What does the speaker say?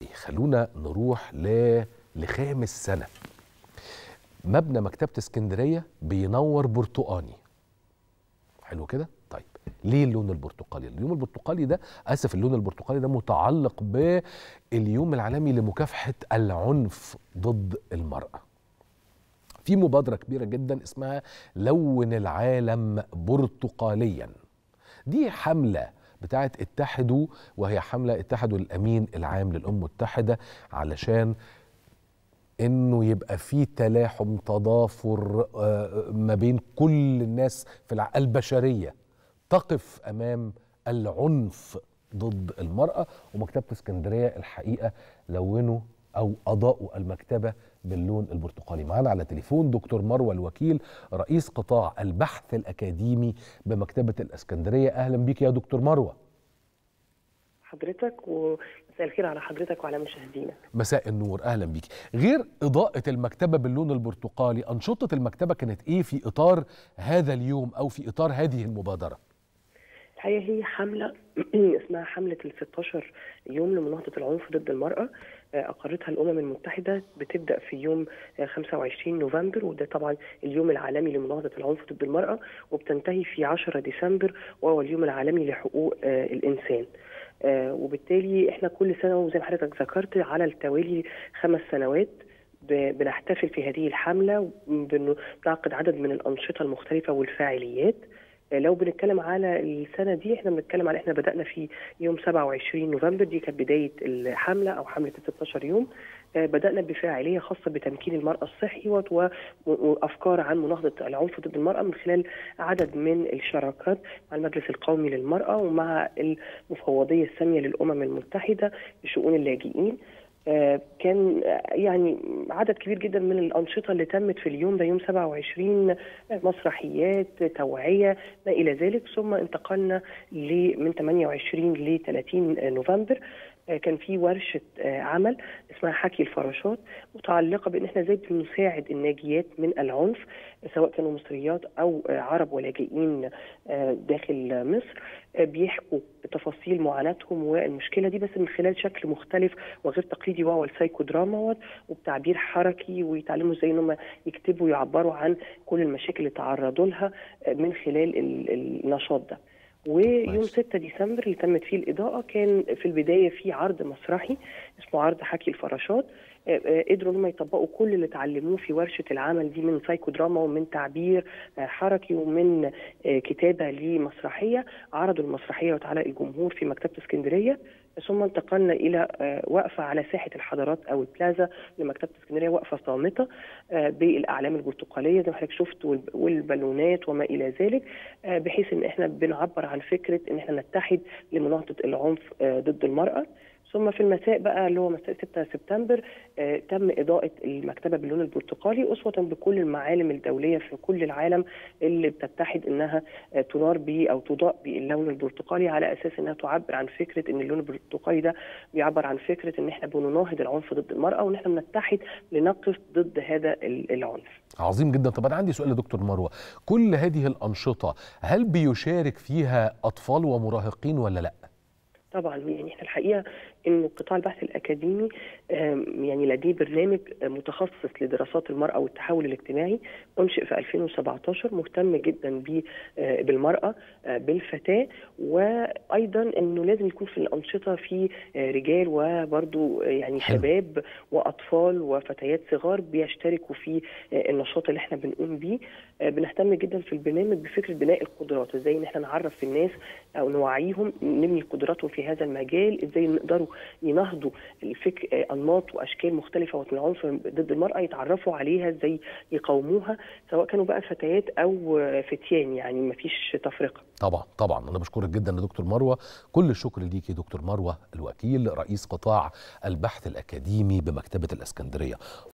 ايه خلونا نروح ل... لخامس سنه مبنى مكتبه اسكندريه بينور برتقاني حلو كده طيب ليه اللون البرتقالي اليوم البرتقالي ده اسف اللون البرتقالي ده متعلق باليوم العالمي لمكافحه العنف ضد المراه في مبادره كبيره جدا اسمها لون العالم برتقاليا دي حمله بتاعت اتحدوا وهي حمله اتحدوا الامين العام للامم المتحده علشان انه يبقى في تلاحم تضافر ما بين كل الناس في البشريه تقف امام العنف ضد المراه ومكتبه اسكندريه الحقيقه لونوا او اضاءوا المكتبه باللون البرتقالي معانا على تليفون دكتور مروه الوكيل رئيس قطاع البحث الاكاديمي بمكتبه الاسكندريه اهلا بيك يا دكتور مروه حضرتك ومساء الخير على حضرتك وعلى مشاهدينا مساء النور اهلا بيك غير اضاءه المكتبه باللون البرتقالي انشطه المكتبه كانت ايه في اطار هذا اليوم او في اطار هذه المبادره الحقيقه هي حمله اسمها حمله ال 16 يوم لمناهضه العنف ضد المراه اقرتها الامم المتحده بتبدا في يوم 25 نوفمبر وده طبعا اليوم العالمي لمناهضه العنف ضد المراه وبتنتهي في 10 ديسمبر وهو اليوم العالمي لحقوق الانسان وبالتالي احنا كل سنه وزي ما حضرتك ذكرت على التوالي خمس سنوات بنحتفل في هذه الحمله بنعقد عدد من الانشطه المختلفه والفاعليات لو بنتكلم على السنه دي احنا بنتكلم على احنا بدانا في يوم 27 نوفمبر دي كانت بدايه الحمله او حمله ال 16 يوم بدانا بفاعليه خاصه بتمكين المراه الصحي وافكار عن مناهضه العنف ضد المراه من خلال عدد من الشراكات مع المجلس القومي للمراه ومع المفوضيه الساميه للامم المتحده لشؤون اللاجئين كان يعني عدد كبير جدا من الأنشطة اللي تمت في اليوم ده يوم 27 مسرحيات توعية ما إلى ذلك ثم انتقلنا من 28 ل 30 نوفمبر كان في ورشة عمل اسمها حكي الفراشات متعلقة بأن احنا ازاي بنساعد الناجيات من العنف سواء كانوا مصريات أو عرب ولاجئين داخل مصر بيحكوا تفاصيل معاناتهم والمشكله دي بس من خلال شكل مختلف وغير تقليدي وهو السايكو دراما وبتعبير حركي ويتعلموا ازاي ان هم يكتبوا ويعبروا عن كل المشاكل اللي تعرضوا لها من خلال النشاط ده. ويوم 6 ديسمبر اللي تمت فيه الاضاءه كان في البدايه في عرض مسرحي اسمه عرض حكي الفراشات قدروا ان هم يطبقوا كل اللي اتعلموه في ورشه العمل دي من سايكو دراما ومن تعبير حركي ومن كتابه لمسرحيه عرضوا المسرحيه على الجمهور في مكتبه اسكندريه ثم انتقلنا الى وقفه على ساحه الحضارات او البلازا لمكتبه اسكندريه وقفه صامته بالاعلام البرتقاليه زي ما حضرتك شفت والبالونات وما الى ذلك بحيث ان احنا بنعبر عن فكره ان احنا نتحد لمناهضه العنف ضد المراه ثم في المساء بقى اللي هو مساء 6 سبتمبر آه تم اضاءه المكتبه باللون البرتقالي اسوه بكل المعالم الدوليه في كل العالم اللي بتتحد انها آه تنار به او تضاء باللون البرتقالي على اساس انها تعبر عن فكره ان اللون البرتقالي ده بيعبر عن فكره ان احنا بنناهض العنف ضد المراه وان احنا بنتحد لنقف ضد هذا العنف. عظيم جدا طب انا عندي سؤال لدكتور مروه كل هذه الانشطه هل بيشارك فيها اطفال ومراهقين ولا لا؟ طبعا يعني احنا الحقيقه انه قطاع البحث الاكاديمي يعني لديه برنامج متخصص لدراسات المراه والتحول الاجتماعي انشئ في 2017 مهتم جدا بالمراه بالفتاه وايضا انه لازم يكون في الانشطه في رجال وبرضو يعني شباب واطفال وفتيات صغار بيشتركوا في النشاط اللي احنا بنقوم بيه بنهتم جدا في البرنامج بفكره بناء القدرات ازاي ان احنا نعرف الناس او نوعيهم نبني قدراتهم في هذا المجال ازاي نقدروا ينهضوا الفكر انماط واشكال مختلفه من العنف ضد المراه يتعرفوا عليها ازاي يقاوموها سواء كانوا بقى فتيات او فتيان يعني ما فيش تفرقه طبعا طبعا انا بشكرك جدا يا دكتور مروه كل الشكر ليكي دكتور مروه الوكيل رئيس قطاع البحث الاكاديمي بمكتبه الاسكندريه